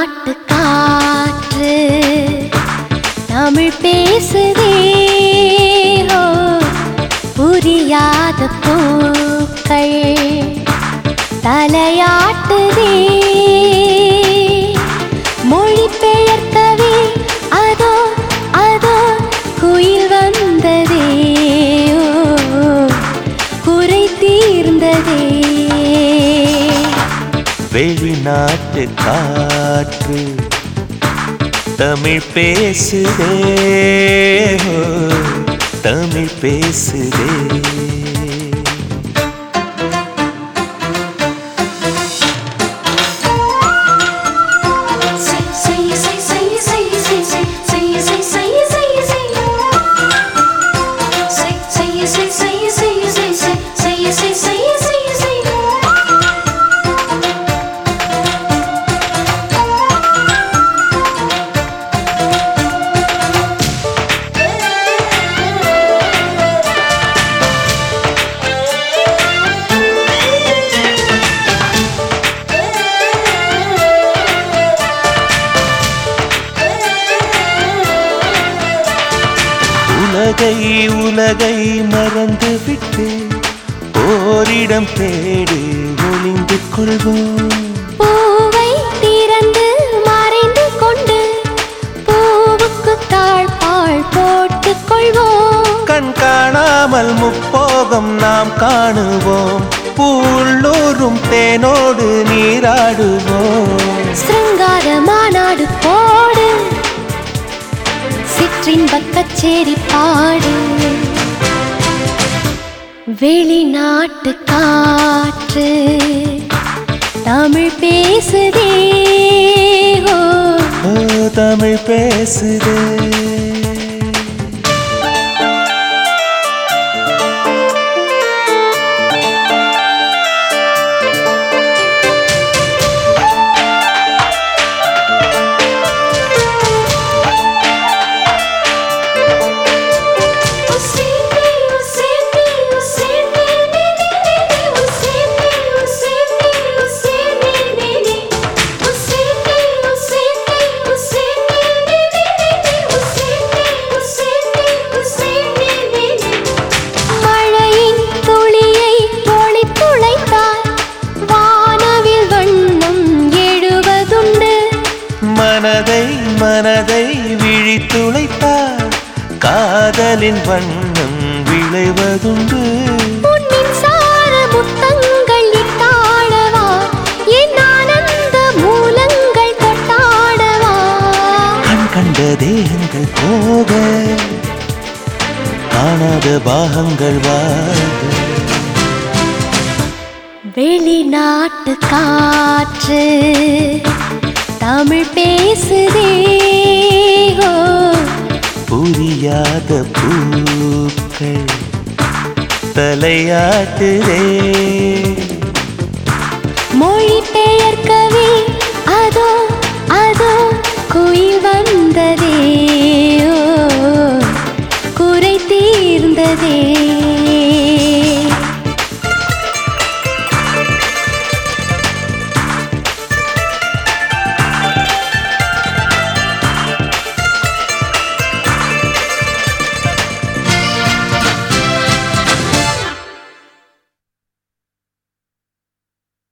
வெளிநாட்டு காற்று தமிழ் பேசுதே ஓ, புரியாத பூக்கள் தலையாட்டுதே மொழி பெயர்க்கவே அதோ அதோ குயில் வந்ததே ஓ, குறை தீர்ந்ததே வெளிநாட்டு காற்று தமிழ் பேசுதே ஓ, தமிழ் பேசுதே உலகை உலகை மறந்து விட்டு ஓரிடம் தேடி ஒளிந்து கொள்வோம் பூவை திறந்து மறைந்து கொண்டு பூவுக்கு தாழ்பாள் போட்டுக் கொள்வோம் கண் காணாமல் முப்போகம் நாம் காணுவோம் பூள்ளூரும் தேனோடு நீராடுவோம் சிருங்கார மாநாடு போடு சிற்றின்பக் கச்சேரி பாடு வெளிநாட்டு காற்று தமிழ் பேசுதே ஓ, ஓ தமிழ் பேசுதே மழையின் துளியை ஒளித் துளைத்தால் வானவில் வண்ணம் எழுவதுண்டு மனதை மனதை விழித்துளைத்தார் காதலின் வண்ணம் விளைவதுண்டு உன்னின் சார முத்தங்கள் இட்டாடவா என் ஆனந்த மூலங்கள் கொட்டாடவா கண் கண்ட தேகங்கள் போக காணாத பாகங்கள் வாக வெளிநாட்டு காற்று தமிழ் பேசுதே ஓ, புரியாத பூக்கள் தலையாட்டுதே மொழி பெயர்க்க